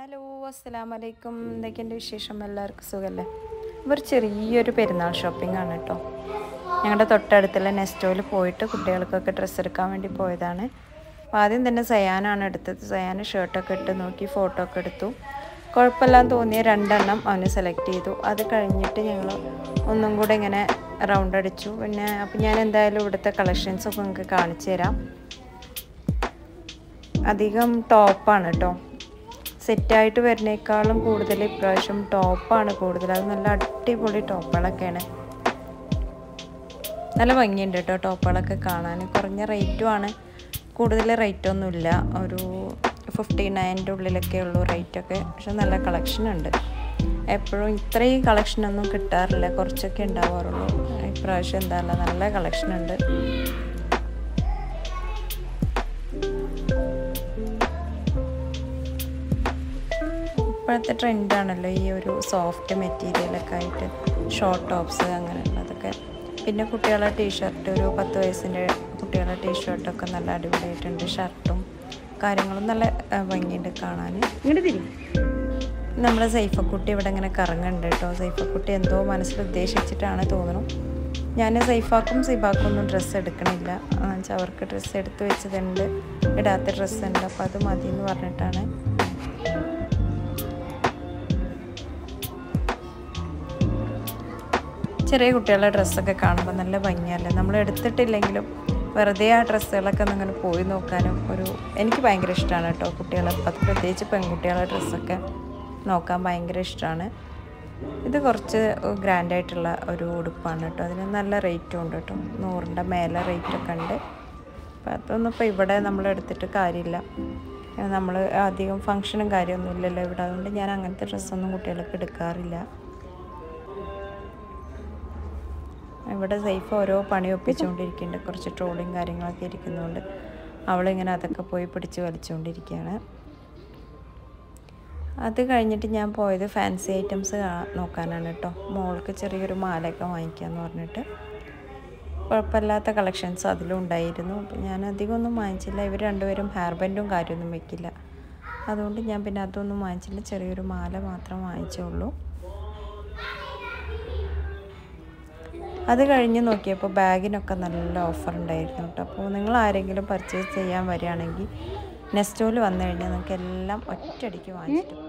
hello അസ്സലാം വലൈക്കും എന്തൊക്കെയുണ്ട് വിശേഷം എല്ലാവർക്കും സുഖമല്ലേ ഇവർ ചെറിയൊരു പെരുന്നാൾ ഷോപ്പിംഗ് ആണ് കേട്ടോ ഞങ്ങളുടെ തൊട്ടടുത്തുള്ള നെസ്റ്റോയിൽ പോയിട്ട് കുട്ടികൾക്കൊക്കെ ഡ്രസ്സ് എടുക്കാൻ വേണ്ടി പോയതാണ് അപ്പോൾ ആദ്യം തന്നെ സയാനാണ് എടുത്തത് സയാന് ഷർട്ടൊക്കെ ഇട്ട് നോക്കി ഫോട്ടോ ഒക്കെ എടുത്തു കുഴപ്പമില്ലാന്ന് തോന്നിയ രണ്ടെണ്ണം അവന് സെലക്ട് ചെയ്തു അത് കഴിഞ്ഞിട്ട് ഞങ്ങൾ ഒന്നും കൂടെ ഇങ്ങനെ റൗണ്ട് അടിച്ചു പിന്നെ അപ്പം ഞാൻ എന്തായാലും ഇവിടുത്തെ കളക്ഷൻസൊക്കെ നിങ്ങൾക്ക് കാണിച്ചു തരാം അധികം ടോപ്പാണ് കേട്ടോ സെറ്റായിട്ട് വരുന്നേക്കാളും കൂടുതൽ ഇപ്രാവശ്യം ടോപ്പാണ് കൂടുതൽ അത് നല്ല അടിപൊളി ടോപ്പുകളൊക്കെയാണ് നല്ല ഭംഗിയുണ്ട് കേട്ടോ ടോപ്പുകളൊക്കെ കാണാൻ കുറഞ്ഞ റേറ്റും ആണ് കൂടുതൽ റേറ്റ് ഒന്നുമില്ല ഒരു ഫിഫ്റ്റി നയൻ്റെ ഉള്ളിലൊക്കെ ഉള്ളൂ റേറ്റൊക്കെ പക്ഷെ നല്ല കളക്ഷൻ ഉണ്ട് എപ്പോഴും ഇത്രയും കളക്ഷനൊന്നും കിട്ടാറില്ല കുറച്ചൊക്കെ ഉണ്ടാവാറുള്ളൂ ഇപ്രാവശ്യം എന്താ നല്ല കളക്ഷൻ ഉണ്ട് ഇപ്പോഴത്തെ ട്രെൻഡാണല്ലോ ഈ ഒരു സോഫ്റ്റ് മെറ്റീരിയലൊക്കെ ആയിട്ട് ഷോർട്ട് ടോപ്സ് അങ്ങനെയുള്ളതൊക്കെ പിന്നെ കുട്ടികളെ ടീഷർട്ട് ഒരു പത്ത് വയസ്സിൻ്റെ കുട്ടികളെ ടീഷർട്ടൊക്കെ നല്ല അടിപൊളിയായിട്ടുണ്ട് ഷർട്ടും കാര്യങ്ങളും നല്ല ആ, ഭംഗിയുണ്ട് കാണാൻ ഇങ്ങോട്ട് തിരി നമ്മുടെ സൈഫക്കുട്ടി ഇവിടെ ഇങ്ങനെ കറങ്ങുന്നുണ്ട് കേട്ടോ സൈഫക്കുട്ടി എന്തോ മനസ്സിൽ ഉദ്ദേശിച്ചിട്ടാണ് തോന്നുന്നു ഞാൻ സൈഫാക്കും സിബാക്കും ഒന്നും ഡ്രസ്സ് എടുക്കണില്ല എന്നുവെച്ചാൽ അവർക്ക് ഡ്രസ്സ് എടുത്ത് വെച്ചതുണ്ട് ഇടാത്ത ഡ്രസ്സ് ഉണ്ട് അപ്പോൾ അത് മതി എന്ന് പറഞ്ഞിട്ടാണ് ചെറിയ കുട്ടികളുടെ ഡ്രസ്സൊക്കെ കാണുമ്പോൾ നല്ല ഭംഗിയല്ലേ നമ്മൾ എടുത്തിട്ടില്ലെങ്കിലും വെറുതെ ആ ഡ്രസ്സുകളൊക്കെ ഒന്ന് ഇങ്ങനെ പോയി നോക്കാനും ഒരു എനിക്ക് ഭയങ്കര ഇഷ്ടമാണ് കേട്ടോ കുട്ടികളെ പ- പ്രത്യേകിച്ച് പെൺകുട്ടികളുടെ ഡ്രസ്സൊക്കെ നോക്കാൻ ഭയങ്കര ഇഷ്ടമാണ് ഇത് കുറച്ച് ഗ്രാൻഡായിട്ടുള്ള ഒരു ഉടുപ്പാണ് കേട്ടോ അതിന് നല്ല റേറ്റും ഉണ്ട് കേട്ടോ നൂറിൻ്റെ മേലെ റേറ്റൊക്കെ ഉണ്ട് അപ്പം അതൊന്നും ഇപ്പോൾ ഇവിടെ നമ്മൾ എടുത്തിട്ട് കാര്യമില്ല നമ്മൾ അധികം ഫങ്ഷനും കാര്യമൊന്നും ഇല്ലല്ലോ ഇവിടെ അതുകൊണ്ട് ഞാൻ അങ്ങനത്തെ ഡ്രസ്സൊന്നും കുട്ടികൾക്ക് എടുക്കാറില്ല ഇവിടെ സേഫ് ഓരോ പണി ഒപ്പിച്ചുകൊണ്ടിരിക്കുന്നുണ്ട് കുറച്ച് ട്രോളിങ് കാര്യങ്ങളൊക്കെ ഇരിക്കുന്നതുകൊണ്ട് അവളിങ്ങനെ അതൊക്കെ പോയി പിടിച്ച് വലിച്ചുകൊണ്ടിരിക്കുകയാണ് അത് കഴിഞ്ഞിട്ട് ഞാൻ പോയത് ഫാൻസി ഐറ്റംസ് നോക്കാനാണ് കേട്ടോ മോൾക്ക് ചെറിയൊരു മാലയൊക്കെ വാങ്ങിക്കാമെന്ന് പറഞ്ഞിട്ട് കുഴപ്പമില്ലാത്ത കളക്ഷൻസ് അതിലും ഉണ്ടായിരുന്നു അപ്പം ഞാൻ അധികം ഒന്നും വാങ്ങിച്ചില്ല ഇവർ രണ്ടുപേരും ഹെയർ ബാൻഡും കാര്യമൊന്നും വെക്കില്ല അതുകൊണ്ട് ഞാൻ പിന്നെ അതൊന്നും വാങ്ങിച്ചില്ല ചെറിയൊരു മാല മാത്രം വാങ്ങിച്ചുള്ളൂ അത് കഴിഞ്ഞ് നോക്കിയപ്പോൾ ബാഗിനൊക്കെ നല്ല ഓഫർ ഉണ്ടായിരുന്നു കേട്ടോ അപ്പോൾ നിങ്ങൾ ആരെങ്കിലും പർച്ചേസ് ചെയ്യാൻ വരികയാണെങ്കിൽ നെസ്റ്റോയിൽ വന്നു കഴിഞ്ഞാൽ നിങ്ങൾക്ക് എല്ലാം ഒറ്റയടിക്ക് വാങ്ങിച്ചിട്ട്